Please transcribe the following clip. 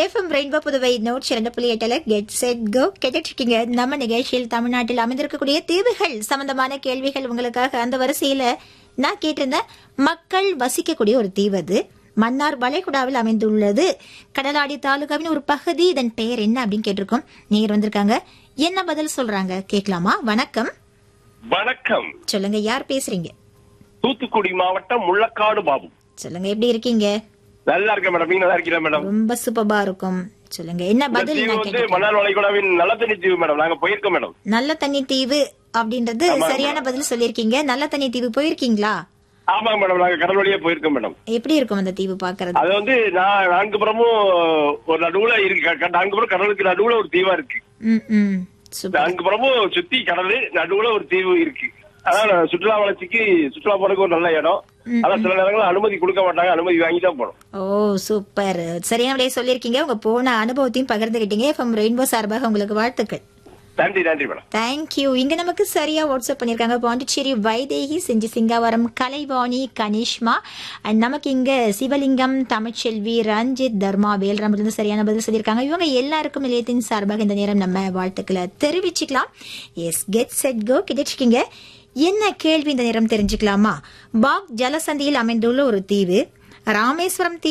FM rainbow Puduvai note இரண்டு புள்ளி எட்டுல கெட் செட் கோ கேட்டுட்டு இருக்கீங்க நம்ம நிகழ்ச்சியில் தமிழ்நாட்டில் அமைந்திருக்கக்கூடிய தீவுகள் சம்பந்தமான கேள்விகள் உங்களுக்காக அந்த வரிசையில நான் கேட்டிருந்தேன் மக்கள் வசிக்கக்கூடிய ஒரு தீவு அது மன்னார் வளைகுடாவில் அமைந்துள்ளது கடலாடி தாலுகாவின் ஒரு பகுதி இதன் பெயர் என்ன அப்படின்னு கேட்டிருக்கோம் நேர் வந்திருக்காங்க என்ன பதில் சொல்றாங்க கேட்கலாமா வணக்கம் வணக்கம் சொல்லுங்க யார் பேசுறீங்க தூத்துக்குடி மாவட்டம் முள்ளக்காடு பாபு சொல்லுங்க எப்படி இருக்கீங்க நல்லா இருக்கேன் மேடம் நீங்க நல்லா இருக்கீங்களா மேடம் ரொம்ப சூப்பரா இருக்கும் சொல்லுங்க என்ன இந்த பதில் தீவு நான் வந்து கேட்டிருக்கேன் மன்னார் வளைகுடாவின் நல்லத்தண்ணி தீவு மேடம் நாங்க போயிருக்கோம் மேடம் நல்ல தண்ணி தீவு அப்படின்றது சரியான பதில் சொல்லியிருக்கீங்க நல்ல தண்ணி தீவு போயிருக்கீங்களா ஆமாங்க மேடம் நாங்க கடல் வழியா போயிருக்கோம் மேடம் எப்படி இருக்கும் அந்த தீவு பாக்குறது அது வந்து நான் நான்கு புறமும் ஒரு நடுவுல இருக்கு க- நான்கு புறம் கடலுக்கு நடுவுல ஒரு தீவா இருக்கு ம் ம் சூப்பர் நான்கு புறமும் சுத்தி கடல் நடுவுல ஒரு தீவு இருக்கு அதான் சுற்றுலா வளர்ச்சிக்கு சுற்றுலா போறதுக்கு ஒரு நல்ல இடம் அதான் சில நேரங்களில் அனுமதி கொடுக்க மாட்டாங்க அனுமதி வாங்கி தான் போனோம் ஓ சூப்பர் சரியான விடையை சொல்லியிருக்கீங்க உங்க போன அனுபவத்தையும் பகிர்ந்துகிட்டீங்க எஃப்எம் ரெயின்போ சார்பாக உங்களுக்கு வாழ்த்துக்கள் நன்றி நன்றி மேடம் தேங்க்யூ இங்க நமக்கு சரியா வாட்ஸ்அப் பண்ணிருக்காங்க பாண்டிச்சேரி வைதேகி செஞ்சி சிங்காவரம் கலைவாணி கனிஷ்மா அண்ட் நமக்கு இங்க சிவலிங்கம் தமிழ்ச்செல்வி ரஞ்சித் தர்மா வேல்ராம் இருந்து சரியான பதில் சொல்லியிருக்காங்க இவங்க எல்லாருக்கும் நிலையத்தின் சார்பாக இந்த நேரம் நம்ம வாழ்த்துக்களை தெரிவிச்சுக்கலாம் எஸ் கெட் செட் கோ கிடைச்சிருக்கீங்க என்ன கேள்வி இந்த நேரம் தெரிஞ்சுக்கலாமா பாக் ஜலசந்தியில் அமைந்துள்ள ஒரு தீவு ராமேஸ்வரம் தீவு